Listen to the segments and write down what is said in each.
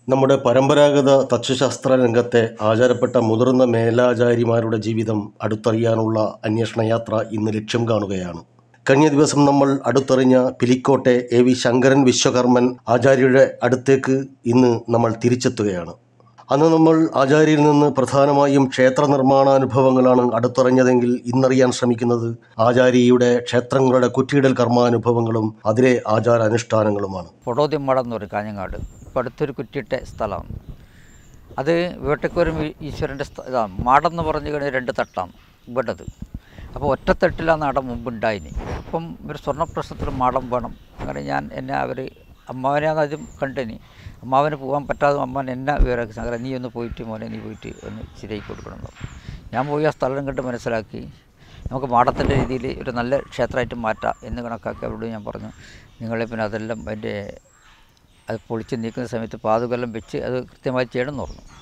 നമ്മുടെ പരമ്പരാഗത തച്ചുശാസ്ത്ര രംഗത്തെ ആചാരപ്പെട്ട മുതിർന്ന മേലാചാര്യമാരുടെ ജീവിതം അടുത്തറിയാനുള്ള അന്വേഷണയാത്ര ഇന്ന് ലക്ഷ്യം കാണുകയാണ് കഴിഞ്ഞ ദിവസം നമ്മൾ അടുത്തറിഞ്ഞ പിലിക്കോട്ടെ എ വി ശങ്കരൻ വിശ്വകർമ്മൻ ആചാര്യരുടെ അടുത്തേക്ക് ഇന്ന് നമ്മൾ തിരിച്ചെത്തുകയാണ് അന്ന് നമ്മൾ ആചാര്യരിൽ നിന്ന് പ്രധാനമായും ക്ഷേത്ര നിർമ്മാണാനുഭവങ്ങളാണ് അടുത്തറിഞ്ഞതെങ്കിൽ ഇന്നറിയാൻ ശ്രമിക്കുന്നത് ആചാര്യയുടെ ക്ഷേത്രങ്ങളുടെ കുറ്റിയിടൽ കർമാനുഭവങ്ങളും അതിലെ ആചാരാനുഷ്ഠാനങ്ങളുമാണ് പൊടോതിമടം എന്ന് പറയും കാഞ്ഞങ്ങാട് ഇപ്പം അടുത്തൊരു കുറ്റിയിട്ട സ്ഥലമാണ് അത് വേട്ടക്കൂരം ഈശ്വരൻ്റെ സ്ഥ ഇതാണ് മാടം എന്ന് പറഞ്ഞു കഴിഞ്ഞാൽ രണ്ട് തട്ടാണ് ഇവിടത് അപ്പോൾ ഒറ്റത്തട്ടിലാണ് അവിടെ മുമ്പ് ഉണ്ടായിനി അപ്പം ഒരു സ്വർണ്ണപ്രശ്നത്തിൽ മാടം വേണം അങ്ങനെ ഞാൻ എന്നെ അവർ അമ്മാവനെ ആദ്യം കണ്ടിനി അമ്മാവന് പോകാൻ പറ്റാതെ അമ്മാവൻ എന്നെ വിവരമാക്കി അങ്ങനെ നീ ഒന്ന് പോയിട്ട് മോനെ നീ പോയിട്ട് ഒന്ന് ശരിയാക്കി കൊടുക്കണം എന്ന് പറഞ്ഞു. ഞാൻ പോയി ആ സ്ഥലം കണ്ട് മനസ്സിലാക്കി നമുക്ക് മാടത്തിൻ്റെ രീതിയിൽ ഒരു നല്ല ക്ഷേത്രമായിട്ട് മാറ്റാം എന്ന് കണക്കാക്കി അവരോട് ഞാൻ പറഞ്ഞു നിങ്ങളെ പിന്നെ അതെല്ലാം അതിൻ്റെ അത് പൊളിച്ച് നീക്കുന്ന സമയത്ത് പാതുകെല്ലാം വെച്ച് അത് കൃത്യമായി ചെയ്യണം എന്ന് പറഞ്ഞു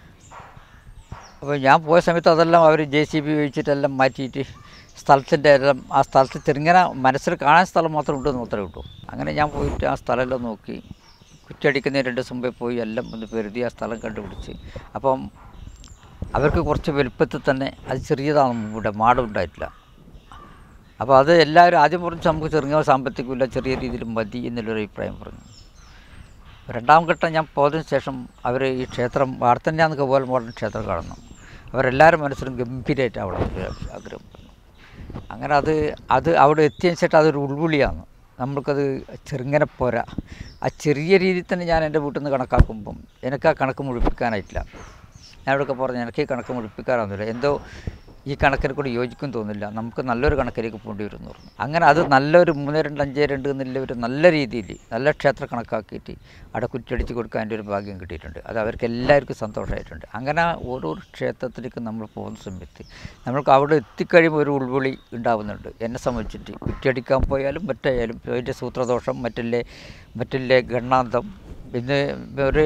അപ്പോൾ ഞാൻ പോയ സമയത്ത് അതെല്ലാം അവർ ജെ സി ബി ഉപയോഗിച്ചിട്ടെല്ലാം മാറ്റിയിട്ട് സ്ഥലത്തിൻ്റെ എല്ലാം ആ സ്ഥലത്ത് ചെറുങ്ങനെ മനസ്സിൽ കാണാൻ സ്ഥലം മാത്രം ഉണ്ടെന്ന് മാത്രമേ ഉള്ളൂ അങ്ങനെ ഞാൻ പോയിട്ട് ആ സ്ഥലമെല്ലാം നോക്കി കുറ്റടിക്കുന്നതിന് രണ്ട് ദിവസം മുമ്പേ പോയി എല്ലാം ഒന്ന് പെരുതി ആ സ്ഥലം കണ്ടുപിടിച്ച് അപ്പം അവർക്ക് കുറച്ച് വലുപ്പത്തിൽ തന്നെ അത് ചെറിയതാണ് ഇവിടെ മാടം ഉണ്ടായിട്ടില്ല അപ്പോൾ അത് എല്ലാവരും ആദ്യം പറഞ്ഞു നമുക്ക് ചെറുങ്ങനെ സാമ്പത്തികമില്ല ചെറിയ രീതിയിൽ മതി എന്നുള്ളൊരു അഭിപ്രായം പറഞ്ഞു രണ്ടാം ഘട്ടം ഞാൻ പോയതിനു ശേഷം അവർ ഈ ക്ഷേത്രം വാർത്തന്നെയാന്ന് കപോലെ മോഡൽ ക്ഷേത്രം കാണുന്നു അവരെല്ലാവരും മനസ്സിലും ഗംഭീരമായിട്ട് അവിടെ ഒരു ആഗ്രഹം പറഞ്ഞു അങ്ങനെ അത് അത് അവിടെ എത്തിയതിന് ശേഷം അതൊരു ഉൾവിളിയാണ് നമ്മൾക്കത് ചെറുങ്ങനെ പോരാ ആ ചെറിയ രീതിയിൽ തന്നെ ഞാൻ എൻ്റെ വീട്ടിൽ നിന്ന് കണക്കാക്കുമ്പം എനിക്ക് ആ കണക്ക് മുഴിപ്പിക്കാനായിട്ടില്ല ഞാൻ ഇവിടെയൊക്കെ പറഞ്ഞു എനിക്ക് ഈ കണക്ക് മുഴിപ്പിക്കാനാവുന്നില്ല എന്തോ ഈ കണക്കിനെ കൂടി യോജിക്കും തോന്നില്ല നമുക്ക് നല്ലൊരു കണക്കിലേക്ക് പോകേണ്ടി വരും എന്ന് പറഞ്ഞു അങ്ങനെ അത് നല്ലൊരു മൂന്ന് രണ്ട് അഞ്ച് രണ്ട് എന്നുള്ള ഒരു നല്ല രീതിയിൽ നല്ല ക്ഷേത്ര കണക്കാക്കിയിട്ട് അവിടെ കുറ്റടിച്ച് കൊടുക്കാൻ എൻ്റെ ഒരു ഭാഗ്യം കിട്ടിയിട്ടുണ്ട് അത് അവർക്ക് എല്ലാവർക്കും സന്തോഷമായിട്ടുണ്ട് അങ്ങനെ ഓരോ ക്ഷേത്രത്തിലേക്ക് നമ്മൾ പോകുന്ന സമയത്ത് നമ്മൾക്ക് അവിടെ എത്തിക്കഴിയുമ്പോൾ ഒരു ഉൾവിളി ഉണ്ടാവുന്നുണ്ട് എന്നെ സംബന്ധിച്ചിട്ട് കുറ്റടിക്കാൻ പോയാലും മറ്റായാലും അതിൻ്റെ സൂത്രദോഷം മറ്റില്ലേ മറ്റില്ലേ ഗണ്ണാന്തം പിന്നെ ഒരു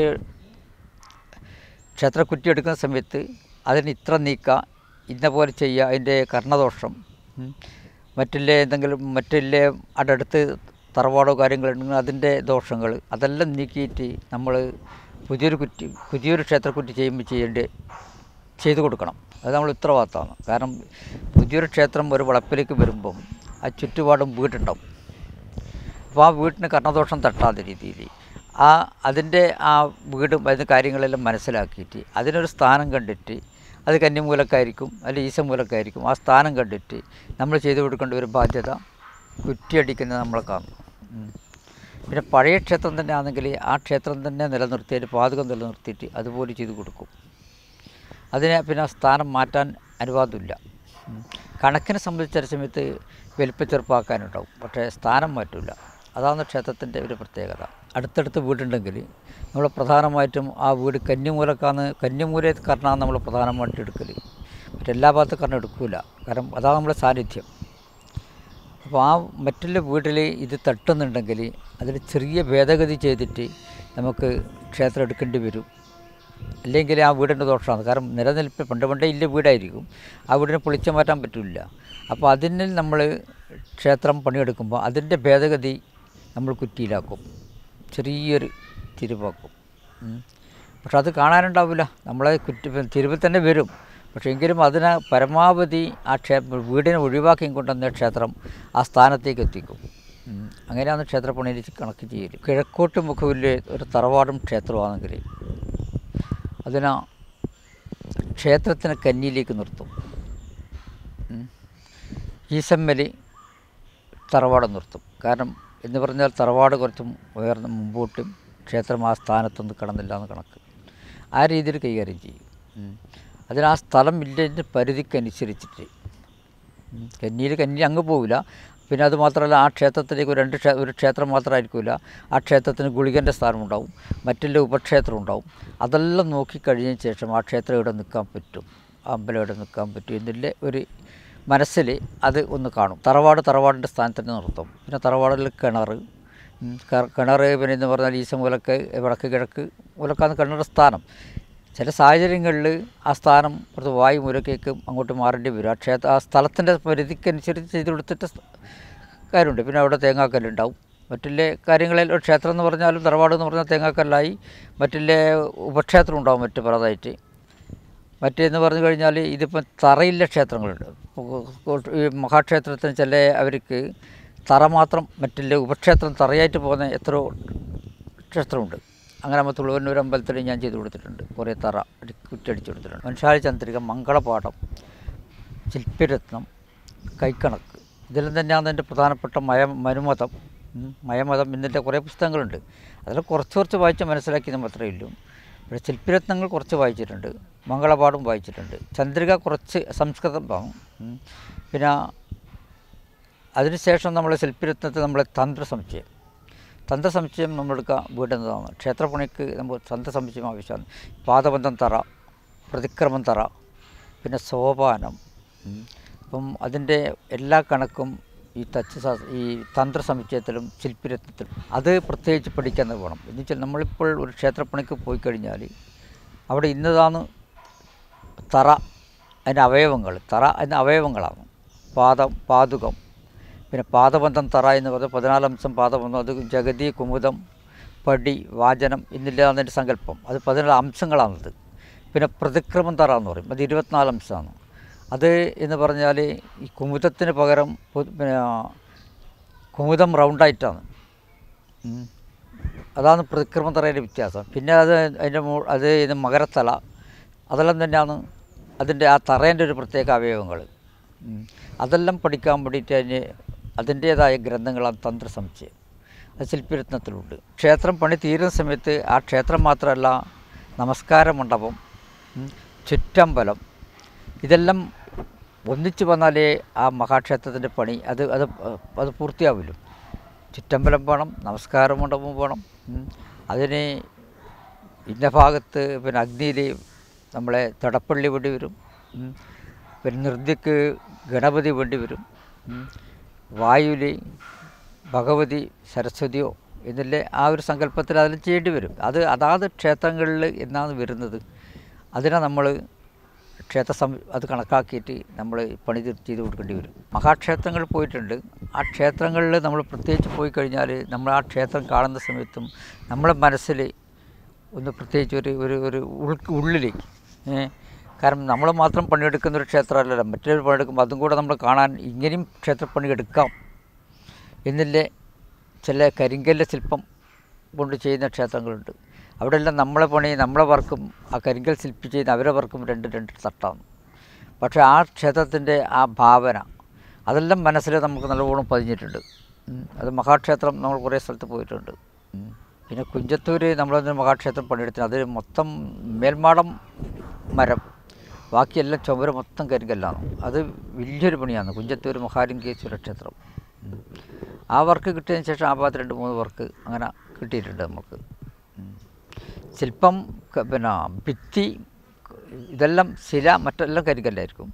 ക്ഷേത്രക്കുറ്റി എടുക്കുന്ന സമയത്ത് അതിന് ഇത്ര നീക്കുക ഇന്ന പോലെ ചെയ്യുക അതിൻ്റെ കർണദോഷം ഉം. മറ്റില്ലേ എന്തെങ്കിലും മറ്റില്ലേ അവിടെ അടുത്ത് തറവാടോ കാര്യങ്ങളുണ്ടെങ്കിൽ അതിൻ്റെ ദോഷങ്ങൾ അതെല്ലാം നീക്കിയിട്ട് നമ്മൾ പുതിയൊരു കുറ്റി പുതിയൊരു ക്ഷേത്രക്കുറ്റി ചെയ്യുമ്പോൾ ചെയ്യേണ്ടി ചെയ്തു കൊടുക്കണം അത് നമ്മൾ ഉത്തരവാദിത്തമാണ് കാരണം പുതിയൊരു ക്ഷേത്രം ഒരു വളപ്പിലേക്ക് വരുമ്പം ആ ചുറ്റുപാടും വീടുണ്ടാവും അപ്പോൾ ആ വീട്ടിന് കർണദോഷം തട്ടാത്ത രീതിയിൽ ആ അതിൻ്റെ ആ വീടും അതിൻ്റെ കാര്യങ്ങളെല്ലാം മനസ്സിലാക്കിയിട്ട് അതിനൊരു സ്ഥാനം കണ്ടിട്ട് അത് കന്നിമൂലക്കായിരിക്കും അല്ലെങ്കിൽ ഈശമൂലക്കായിരിക്കും ആ സ്ഥാനം കണ്ടിട്ട് നമ്മൾ ചെയ്തു കൊടുക്കേണ്ട ഒരു ബാധ്യത കുറ്റിയടിക്കുന്നത് നമ്മളെ കാണും ഉം. പിന്നെ പഴയ ക്ഷേത്രം തന്നെ ആണെങ്കിൽ ആ ക്ഷേത്രം തന്നെ നിലനിർത്തിയിട്ട് പാതകം നിലനിർത്തിയിട്ട് അതുപോലെ ചെയ്തു കൊടുക്കും അതിനെ പിന്നെ ആ സ്ഥാനം മാറ്റാൻ അനുവാദമില്ല ഉം. കണക്കിനെ സംബന്ധിച്ച സമയത്ത് വലിപ്പച്ചെറുപ്പാക്കാനുണ്ടാവും പക്ഷേ സ്ഥാനം മാറ്റില്ല അതാണ് ക്ഷേത്രത്തിൻ്റെ ഒരു പ്രത്യേകത അടുത്തടുത്ത് വീടുണ്ടെങ്കിൽ നമ്മൾ പ്രധാനമായിട്ടും ആ വീട് കന്നിമൂലക്കാന്ന് കന്നിമൂല കർണാണ് നമ്മൾ പ്രധാനമായിട്ട് എടുക്കൽ മറ്റെല്ലാ ഭാഗത്തും കർണം എടുക്കില്ല കാരണം അതാണ് നമ്മുടെ സാന്നിധ്യം അപ്പോൾ ആ മറ്റുള്ള വീട്ടിൽ ഇത് തട്ടുന്നുണ്ടെങ്കിൽ അതിൽ ചെറിയ ഭേദഗതി ചെയ്തിട്ട് നമുക്ക് ക്ഷേത്രം എടുക്കേണ്ടി വരും അല്ലെങ്കിൽ ആ വീടിൻ്റെ ദോഷമാണ് കാരണം നിലനിൽപ്പ് പണ്ട് പണ്ടേ ഇല്ല വീടായിരിക്കും ആ വീടിനെ പൊളിച്ചു മാറ്റാൻ പറ്റില്ല അപ്പോൾ അതിന് നമ്മൾ ക്ഷേത്രം പണിയെടുക്കുമ്പോൾ അതിൻ്റെ ഭേദഗതി നമ്മൾ കുറ്റിയിലാക്കും ചെറിയൊരു തിരുവാക്കും ഉം. പക്ഷെ അത് കാണാനുണ്ടാവില്ല നമ്മളെ കുറ്റി തിരുവിൽ തന്നെ വരും പക്ഷേ എങ്കിലും അതിനെ പരമാവധി ആ ക്ഷേ വീടിനെ ഒഴിവാക്കിയും കൊണ്ടുവന്ന ക്ഷേത്രം ആ സ്ഥാനത്തേക്ക് എത്തിക്കും ഉം. അങ്ങനെയാണ് ക്ഷേത്രപ്പണിയിൽ കണക്ക് ചെയ്യൽ കിഴക്കോട്ട് മുഖവില് ഒരു തറവാടും ക്ഷേത്രമാണെങ്കിൽ അതിനെ ക്ഷേത്രത്തിനെ കന്നിയിലേക്ക് നിർത്തും ഉം. ഈസമ്മലി തറവാട് നിർത്തും കാരണം എന്ന് പറഞ്ഞാൽ തറവാട് കുറച്ചും ഉയർന്ന മുമ്പോട്ടും ക്ഷേത്രം ആ സ്ഥാനത്തൊന്നും കടന്നില്ല എന്ന് കണക്ക് ആ രീതിയിൽ കൈകാര്യം ചെയ്യും ഉം. അതിന് ആ സ്ഥലം ഇല്ലതിൻ്റെ പരിധിക്കനുസരിച്ചിട്ട് ഉം. കന്നിയിൽ കന്നി അങ്ങ് പോവില്ല പിന്നെ അത് മാത്രമല്ല ആ ക്ഷേത്രത്തിലേക്ക് ഒരു രണ്ട് ക്ഷേ- ഒരു ക്ഷേത്രം മാത്രമായിരിക്കില്ല ആ ക്ഷേത്രത്തിന് ഗുളികൻ്റെ സ്ഥാനം ഉണ്ടാവും മറ്റുള്ള ഉപക്ഷേത്രം ഉണ്ടാവും അതെല്ലാം നോക്കിക്കഴിഞ്ഞതിന് ശേഷം ആ ക്ഷേത്രം ഇവിടെ നിൽക്കാൻ പറ്റും ആ അമ്പലം ഇവിടെ നിൽക്കാൻ പറ്റും എന്നുള്ള ഒരു മനസ്സിൽ അത് ഒന്ന് കാണും തറവാട് തറവാടിൻ്റെ സ്ഥാനത്ത് തന്നെ നിർത്തും പിന്നെ തറവാടിൽ കിണർ ഉം, ക- കിണർ പിന്നെ എന്ന് പറഞ്ഞാൽ ഈശ മൂലക്ക് വടക്ക് കിഴക്ക് മൂലക്കാണ് കിണർ സ്ഥാനം ചില സാഹചര്യങ്ങളിൽ ആ സ്ഥാനം കുറച്ച് വായു മൂലക്കേക്ക് അങ്ങോട്ട് മാറേണ്ടി വരും ആ ക്ഷേത്ര ആ സ്ഥലത്തിൻ്റെ പരിധിക്കനുസരിച്ച് ചെയ്ത് കൊടുത്തിട്ട് സ് കാര്യമുണ്ട് പിന്നെ അവിടെ തേങ്ങാക്കല്ലുണ്ടാവും മറ്റുള്ള കാര്യങ്ങളിൽ ഒരു ക്ഷേത്രം എന്ന് പറഞ്ഞാലും തറവാട് എന്ന് പറഞ്ഞാൽ തേങ്ങാക്കല്ലായി മറ്റുള്ള ഉപക്ഷേത്രം ഉണ്ടാവും മറ്റ് പലതായിട്ട് മറ്റേന്ന് പറഞ്ഞു കഴിഞ്ഞാൽ ഇതിപ്പം തറയില്ല ക്ഷേത്രങ്ങളുണ്ട് ഇപ്പോൾ ഈ മഹാക്ഷേത്രത്തിന് ചില അവർക്ക് തറ മാത്രം മറ്റുള്ള ഉപക്ഷേത്രം തറയായിട്ട് പോകുന്ന എത്രയോ ക്ഷേത്രമുണ്ട് അങ്ങനെ നമ്മൾ തുളുവന്നൂർ അമ്പലത്തിൽ ഞാൻ ചെയ്തു കൊടുത്തിട്ടുണ്ട് കുറേ തറ അടി കുറ്റടിച്ചു കൊടുത്തിട്ടുണ്ട് മനുഷ്യാല ചന്ദ്രിക മംഗളപാഠം ശില്പരത്നം കൈക്കണക്ക് ഇതെല്ലാം തന്നെയാണ് എൻ്റെ പ്രധാനപ്പെട്ട മയ മനുമതം ഉം, മയമതം എന്നിൻ്റെ കുറേ പുസ്തകങ്ങളുണ്ട് അതിൽ കുറച്ച് കുറച്ച് വായിച്ച് മനസ്സിലാക്കി നമ്മൾ അത്രയേ ഉള്ളൂ പിന്നെ ശില്പരത്നങ്ങൾ കുറച്ച് വായിച്ചിട്ടുണ്ട് മംഗളപാഠം വായിച്ചിട്ടുണ്ട് ചന്ദ്രിക കുറച്ച് സംസ്കൃതം വാങ്ങും ഉം. പിന്നെ അതിനുശേഷം നമ്മൾ ശില്പരത്നത്തിൽ നമ്മൾ തന്ത്രസമുച്ചയം തന്ത്രസമുച്ചയം നമ്മളെടുക്കുക വീടുന്നതാണ് ക്ഷേത്രപ്പണിക്ക് നമ്മൾ തന്ത്രസമുച്ചയം ആവശ്യമാണ് പാദബന്ധം തറ പ്രതിക്രമം തറ പിന്നെ സോപാനം ഉം. അപ്പം അതിൻ്റെ എല്ലാ കണക്കും ഈ തച്ച് ശാസ്- ഈ തന്ത്രസമുച്ചയത്തിലും ശില്പരത്നത്തിലും അത് പ്രത്യേകിച്ച് പഠിക്കാൻ വേണം എന്ന് വെച്ചാൽ നമ്മളിപ്പോൾ ഒരു ക്ഷേത്രപ്പണിക്ക് പോയി കഴിഞ്ഞാൽ അവിടെ ഇന്നതാണ് തറ അതിൻ്റെ അവയവങ്ങൾ തറ അതിൻ്റെ അവയവങ്ങളാണ് പാദം പാതുകം പിന്നെ പാദബന്ധം തറ എന്ന് പറഞ്ഞാൽ പതിനാലംശം പാദബന്ധം അത് ജഗതി കുമുദം പടി വാചനം എന്നില്ലാന്ന് അതിൻ്റെ സങ്കല്പം അത് പതിനാല് അംശങ്ങളാണത് പിന്നെ പ്രതിക്രമം തറ എന്ന് പറയും അത് ഇരുപത്തിനാല് അംശമാണ് അത് എന്ന് പറഞ്ഞാൽ ഈ കുമുദത്തിന് പകരം പൊ- പിന്നെ കുമുദം റൗണ്ടായിട്ടാണ് ഉം. അതാണ് പ്രതിക്രമ തറയുടെ വ്യത്യാസം പിന്നെ അത് അതിൻ്റെ മൂ അത് ഇത് മകരത്തല അതെല്ലാം തന്നെയാണ് അതിൻ്റെ ആ തറേൻ്റെ ഒരു പ്രത്യേക അവയവങ്ങൾ ഉം. അതെല്ലാം പഠിക്കാൻ വേണ്ടിയിട്ട് അതിന് അതിൻ്റേതായ ഗ്രന്ഥങ്ങളാണ് തന്ത്രസമുച്ചയം അത് ശില്പരത്നത്തിലുണ്ട് ക്ഷേത്രം പണി തീരുന്ന സമയത്ത് ആ ക്ഷേത്രം മാത്രമല്ല നമസ്കാര മണ്ഡപം ഉം, ചുറ്റമ്പലം ഇതെല്ലാം ഒന്നിച്ച് വന്നാലേ ആ മഹാക്ഷേത്രത്തിൻ്റെ പണി അത് അത് അത് പൂർത്തിയാവില്ല ചുറ്റമ്പലം വേണം നമസ്കാര മണ്ഡപം വേണം ഉം. അതിന് ഇന്ന ഭാഗത്ത് പിന്നെ അഗ്നിയിൽ നമ്മളെ തടപ്പള്ളി വേണ്ടി വരും ഉം. പിന്നെ നൃത്യക്ക് ഗണപതി വേണ്ടി വരും ഉം. വായുവിൽ ഭഗവതി സരസ്വതിയോ എന്നില്ല ആ ഒരു സങ്കല്പത്തിൽ അതിൽ ചെയ്യേണ്ടി വരും അത് അതാത് ക്ഷേത്രങ്ങളിൽ എന്നാണ് വരുന്നത് അതിനെ നമ്മൾ ക്ഷേത്ര സം അത് കണക്കാക്കിയിട്ട് നമ്മൾ പണി തീർ- ചെയ്ത് കൊടുക്കേണ്ടി വരും മഹാക്ഷേത്രങ്ങളിൽ പോയിട്ടുണ്ട് ആ ക്ഷേത്രങ്ങളിൽ നമ്മൾ പ്രത്യേകിച്ച് പോയി കഴിഞ്ഞാൽ നമ്മൾ ആ ക്ഷേത്രം കാണുന്ന സമയത്തും നമ്മളെ മനസ്സിൽ ഒന്ന് പ്രത്യേകിച്ച് ഒരു ഒരു ഒരു ഉൾ ഉള്ളിൽ ഏ, കാരണം നമ്മൾ മാത്രം പണിയെടുക്കുന്ന ഒരു ക്ഷേത്രമല്ലല്ലോ മറ്റൊരു പണിയെടുക്കുമ്പോൾ അതും കൂടെ നമ്മൾ കാണാൻ ഇങ്ങനെയും ക്ഷേത്രപ്പണി എടുക്കാം എന്നില്ലേ ചില കരിങ്കല്ല് ശില്പം കൊണ്ട് ചെയ്യുന്ന ക്ഷേത്രങ്ങളുണ്ട് അവിടെയെല്ലാം നമ്മളെ പണി നമ്മളെ വർക്കും ആ കരിങ്കൽ ശില്പി ചെയ്യുന്ന അവരെ വർക്കും രണ്ട് രണ്ട് തട്ടാണ് പക്ഷേ ആ ക്ഷേത്രത്തിൻ്റെ ആ ഭാവന അതെല്ലാം മനസ്സിൽ നമുക്ക് നല്ലവണ്ണം പതിഞ്ഞിട്ടുണ്ട് ഉം. അത് മഹാക്ഷേത്രം നമ്മൾ കുറേ സ്ഥലത്ത് പോയിട്ടുണ്ട് ഉം. പിന്നെ കുഞ്ചത്തൂർ നമ്മളൊരു മഹാക്ഷേത്രം പണിയെടുത്തിന് അത് മൊത്തം മേൽമാടം മരം ബാക്കിയെല്ലാം ചുമര് മൊത്തം കരിങ്കല്ലാണ് അത് വലിയൊരു പണിയാണ് കുഞ്ചത്തൂർ മഹാലിംഗേശ്വര ക്ഷേത്രം ഉം. ആ വർക്ക് കിട്ടിയതിന് ശേഷം ആ ഭാഗത്ത് രണ്ട് മൂന്ന് വർക്ക് അങ്ങനെ കിട്ടിയിട്ടുണ്ട് നമുക്ക് ഉം. ശില്പം ക- പിന്നെ ഭിത്തി ഇതെല്ലാം ശില മറ്റെല്ലാം കരിങ്കല്ലായിരിക്കും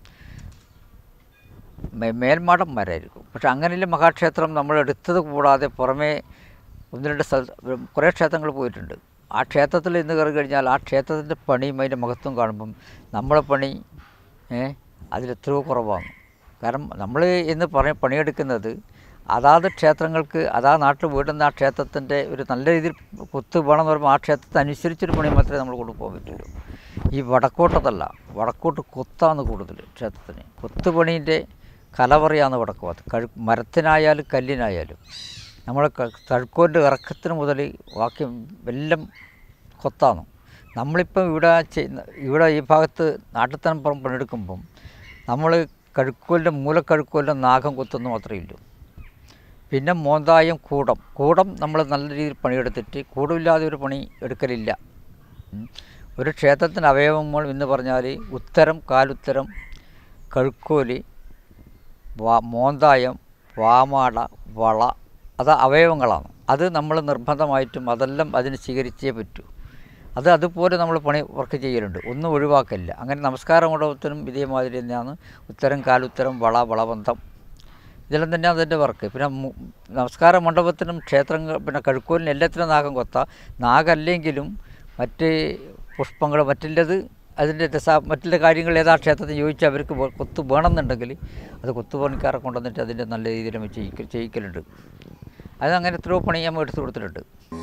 മേ- മേൽമാടം മരമായിരിക്കും പക്ഷെ അങ്ങനെയുള്ള മഹാക്ഷേത്രം നമ്മൾ എടുത്തത് കൂടാതെ പുറമേ ഒന്ന് രണ്ട് സ്ഥല കുറേ ക്ഷേത്രങ്ങൾ പോയിട്ടുണ്ട് ആ ക്ഷേത്രത്തിൽ ഇന്ന് കയറി കഴിഞ്ഞാൽ ആ ക്ഷേത്രത്തിൻ്റെ പണിയും അതിൻ്റെ മഹത്വം കാണുമ്പം നമ്മളെ പണി ഏ അതിലെത്രയോ കുറവാണ് കാരണം നമ്മൾ ഇന്ന് പണി പണിയെടുക്കുന്നത് അതാത് ക്ഷേത്രങ്ങൾക്ക് അതാ നാട്ടിൽ വീടുന്ന ആ ക്ഷേത്രത്തിൻ്റെ ഒരു നല്ല രീതിയിൽ കൊത്ത് വേണമെന്ന് പറയുമ്പോൾ ആ ക്ഷേത്രത്തെ അനുസരിച്ചൊരു പണി മാത്രമേ നമ്മൾ കൊണ്ടുപോകാൻ പറ്റുള്ളൂ ഈ വടക്കോട്ടതല്ല വടക്കോട്ട് കൊത്താണ് കൂടുതൽ ക്ഷേത്രത്തിന് കൊത്തുപണീൻ്റെ കലവറയാണ് വടക്ക് ഭാഗത്ത് കഴു മരത്തിനായാലും കല്ലിനായാലും നമ്മൾ തഴുക്കോൻ്റെ ഇറക്കത്തിന് മുതൽ ബാക്കി എല്ലാം കൊത്താണ് നമ്മളിപ്പം ഇവിടെ ചെയ്യുന്ന ഇവിടെ ഈ ഭാഗത്ത് നാട്ടിത്തനപ്പുറം പണിയെടുക്കുമ്പം നമ്മൾ കഴുക്കോലിൻ്റെ മൂലക്കഴുക്കോലിൻ്റെ നാഗം കൊത്തുന്നു മാത്രമേ ഉള്ളൂ പിന്നെ മോന്തായം കൂടം കൂടം നമ്മൾ നല്ല രീതിയിൽ പണിയെടുത്തിട്ട് കൂടമില്ലാതെ ഒരു പണി എടുക്കലില്ല ഉം. ഒരു ക്ഷേത്രത്തിൻ്റെ അവയവങ്ങൾ എന്ന് പറഞ്ഞാൽ ഉത്തരം കാലുത്തരം കഴുക്കോല് വാ മോന്തായം വാമാട വള അത് അവയവങ്ങളാണ് അത് നമ്മൾ നിർബന്ധമായിട്ടും അതെല്ലാം അതിന് സ്വീകരിച്ചേ പറ്റൂ അത് അതുപോലെ നമ്മൾ പണി വർക്ക് ചെയ്യലുണ്ട് ഒന്നും ഒഴിവാക്കില്ല അങ്ങനെ നമസ്കാര മണ്ഡപത്തിനും ഇതേമാതിരി തന്നെയാണ് ഉത്തരം കാലുത്തരം വള വളബന്ധം ഇതെല്ലാം തന്നെയാണ് അതിൻ്റെ വർക്ക് പിന്നെ മു- നമസ്കാര മണ്ഡപത്തിനും ക്ഷേത്രങ്ങൾ പിന്നെ കഴുക്കോലിനും എല്ലാത്തിനും നാഗം കൊത്ത നാഗല്ലെങ്കിലും മറ്റ് പുഷ്പങ്ങൾ മറ്റുള്ളത് അതിൻ്റെ രസ മറ്റുള്ള കാര്യങ്ങൾ ഏതാ ക്ഷേത്രത്തിൽ ചോദിച്ചാൽ അവർക്ക് വേ- കൊത്ത് വേണമെന്നുണ്ടെങ്കിൽ അത് കൊത്തുപണിക്കാരെ കൊണ്ടുവന്നിട്ട് അതിൻ്റെ നല്ല രീതിയിൽ നമ്മൾ ചെയ്യിക്ക ചെയ്യിക്കലുണ്ട് അതങ്ങനെ എത്രയോ പണി ഞാൻ എടുത്തു കൊടുത്തിട്ടുണ്ട്